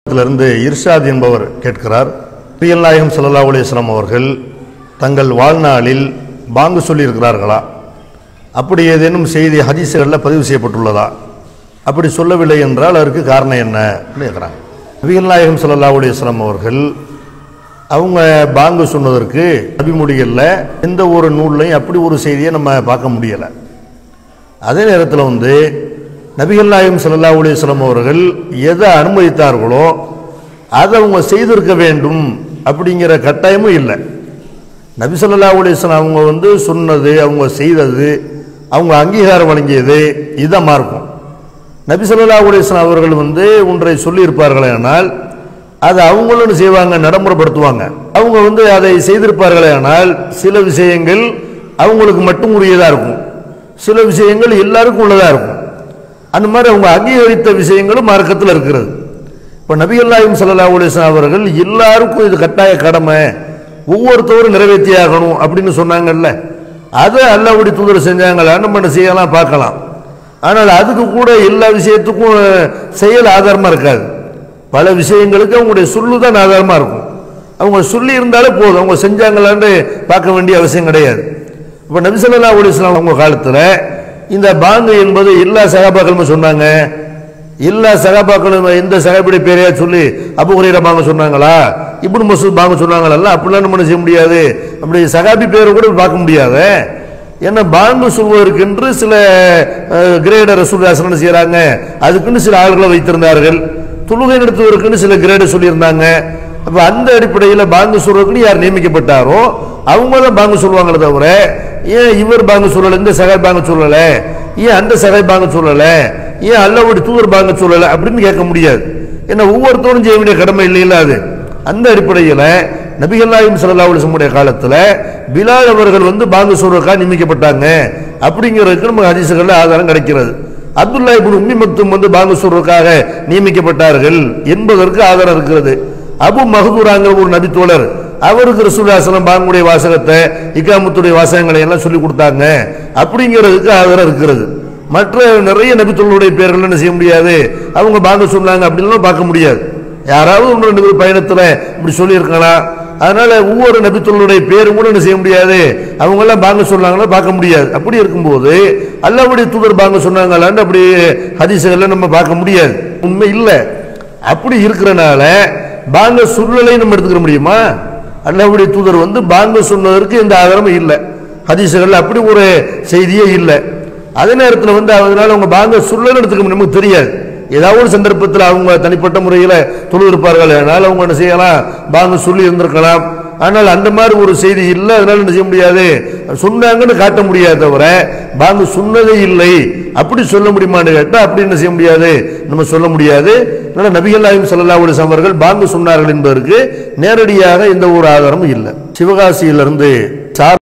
இருந்து இர்ஷாத் என்பவர் கேட்கிறார் பிரியல் நாயகம் ஸல்லல்லாஹு அலைஹி வஸல்லம் அவர்கள் தங்கள் வாழ்நாளில் பாங்கு சொல்லியிருக்கிறார்களா அப்படி ஏதேனும் செய்தி ஹதீஸுகளில் பதிவு செய்யப்பட்டுள்ளதா அப்படி சொல்லவில்லை என்றால் அதற்கு காரணம் என்ன அப்படின்னு கேட்குறாங்க நபிகள் நாயகம் ஸல்லல்லாஹு அலைஹி வஸல்லம் அவர்கள் அவங்க பாங்கு சொன்னதற்கு நபிமொழிகளில் எந்த ஒரு நூல்லையும் அப்படி ஒரு செய்தியை நம்ம பார்க்க முடியலை அதே நேரத்தில் வந்து நபிகள் நாயகம் ஸல்லல்லாஹு அலைஹி வஸல்லம் அவர்கள் எதை அனுமதித்தார்களோ அதை அவங்க செய்திருக்க வேண்டும் அப்படிங்கிற கட்டாயமும் இல்லை நபி ஸல்லல்லாஹு அலைஹி வஸல்லம் அவங்க வந்து சொன்னது அவங்க செய்தது அவங்க அங்கீகாரம் வழங்கியது இதான் மார்க்கம் நபி ஸல்லல்லாஹு அலைஹி வஸல்லம் அவர்கள் வந்து ஒன்றை சொல்லியிருப்பார்களே ஆனால் அதை அவங்களும் என்ன செய்வாங்க நடைமுறைப்படுத்துவாங்க அவங்க வந்து அதை செய்திருப்பார்களே ஆனால் சில விஷயங்கள் அவங்களுக்கு மட்டும் உரியதாக இருக்கும் சில விஷயங்கள் எல்லாருக்கும் உள்ளதாக இருக்கும் அந்த மாதிரி அவங்க அங்கீகரித்த விஷயங்களும் மார்க்கத்தில் இருக்கிறது இப்போ நபிகள்லாயும் ஸல்லல்லாஹு அலைஹி வஸல்லம் அவர்கள் எல்லாருக்கும் இது கட்டாய கடமை ஒவ்வொருத்தவரும் நிறைவேற்றியாகணும் அப்படின்னு சொன்னாங்கல்ல அதை அல்லாவுடைய தூதர் செஞ்சாங்களா நம்ம என்ன செய்யலாம் பார்க்கலாம் ஆனால் அதுக்கு கூட எல்லா விஷயத்துக்கும் செயல் ஆதாரமாக இருக்காது பல விஷயங்களுக்கு அவங்களுடைய சொல்லு தான் ஆதாரமாக இருக்கும் அவங்க சொல்லி இருந்தாலே போதும் அவங்க செஞ்சாங்களான்னு பார்க்க வேண்டிய அவசியம் கிடையாது இப்போ நபிசல்லா அலிஸ்லாம் அவங்க காலத்தில் இந்த பாங்கு என்பது எல்லா சகாபாக்களுமே சொன்னாங்க எல்லா சகாபாக்களும் எந்த சகாபியுடைய பேரையா சொல்லி அபு ஹுரைரா பாங்க சொன்னாங்களா இப்னு மசூத் பாங்க சொன்னாங்களா அப்படிலாம் நம்ம என்ன செய்ய முடியாது அப்படி சகாபி பேரை கூட பார்க்க முடியாது ஏன்னா பாங்கு சொல்வதற்கென்று சில கிரேட ரசூல்லாசனம் என்ன செய்யறாங்க அதுக்குன்னு சில ஆள்களை வைத்திருந்தார்கள் தொழுகை நடத்துவதற்குன்னு சில கிரேடு சொல்லியிருந்தாங்க அப்ப அந்த அடிப்படையில் பாங்கு சொல்றதுக்குன்னு யார் நியமிக்கப்பட்டாரோ அவங்க தான் பாங்கு சொல்லுவாங்களே தவிர ஏன் இவர் பாங்கு சொல்லல இந்த சகாய் பாங்க சொல்லல ஏன் அந்த சகாய் பாங்க சொல்லல ஏன் அல்லவுடைய தூதர் பாங்க சொல்லல அப்படின்னு கேட்க முடியாது ஏன்னா ஒவ்வொருத்தரும் செய்ய வேண்டிய கடமை இல்லையில அது அந்த அடிப்படையில் நபிகள்லாயும் ஸல்லல்லாஹு அலைஹி வஸல்லம் காலத்தில் பிலால் அவர்கள் வந்து பாங்கு சொல்றதுக்காக நியமிக்கப்பட்டாங்க அப்படிங்கிறதுக்கு நம்ம ஹதீசுகளில் ஆதாரம் கிடைக்கிறது அப்துல்லா இப்னு உம்மி மக்தும் வந்து பாங்கு சொல்றதுக்காக நியமிக்கப்பட்டார்கள் என்பதற்கு ஆதாரம் இருக்கிறது அபு மஹதூராங்கிற ஒரு நபித்தோழர் அவருக்கு ரசூல்லாசலம் பாங்குடைய வாசகத்தை இக்காமத்துடைய வாசகங்களை எல்லாம் சொல்லி கொடுத்தாங்க அப்படிங்கிறதுக்கு ஆதாரம் இருக்கிறது மற்ற நிறைய நபித்தோழருடைய பேர்கள் என்ன செய்ய முடியாது அவங்க பாங்க சொன்னாங்க அப்படின்லாம் பார்க்க முடியாது யாராவது ஒன்று ரெண்டு பேர் பயணத்தில் இப்படி சொல்லியிருக்கலாம் அதனால ஒவ்வொரு நபித்தோழருடைய பேரும் கூட என்ன செய்ய முடியாது அவங்க எல்லாம் பாங்க சொன்னாங்கன்னா பார்க்க முடியாது அப்படி இருக்கும்போது அல்லாவுடைய தூதர் பாங்க சொன்னாங்களான்னு அப்படி ஹதீசுகளை நம்ம பார்க்க முடியாது உண்மை இல்லை அப்படி இருக்கிறனால பாங்க சூழ்நிலை நம்ம எடுத்துக்கிற முடியுமா அல்லாவுடைய தூதர் வந்து பாங்க சொன்னதற்கு எந்த ஆதாரமும் இல்லை ஹதீசுகள் அப்படி ஒரு செய்தியே இல்லை அதே நேரத்தில் வந்து அதனால அவங்க பாங்க சூழ்நிலை எடுத்துக்க நமக்கு தெரியாது ஏதாவது ஒரு சந்தர்ப்பத்தில் அவங்க தனிப்பட்ட முறையில் தொழு இருப்பார்கள் அதனால் அவங்க என்ன செய்யலாம் பாங்க சொல்லி இருந்திருக்கலாம் ஆனால் அந்த மாதிரி ஒரு செய்தி இல்லை அதனால என்ன செய்ய முடியாது சொன்னாங்கன்னு காட்ட முடியாது தவிர பாங்க சொன்னதே இல்லை அப்படி சொல்ல முடியுமான்னு கேட்டால் அப்படி என்ன செய்ய முடியாது நம்ம சொல்ல முடியாது அதனால் நபிகள் நாயும் ஸல்லல்லாஹு அலைஹி வஸல்லம் அவர்கள் பாங்கு சொன்னார்கள் என்பதற்கு நேரடியாக எந்த ஒரு ஆதாரமும் இல்லை சிவகாசியிலிருந்து சார்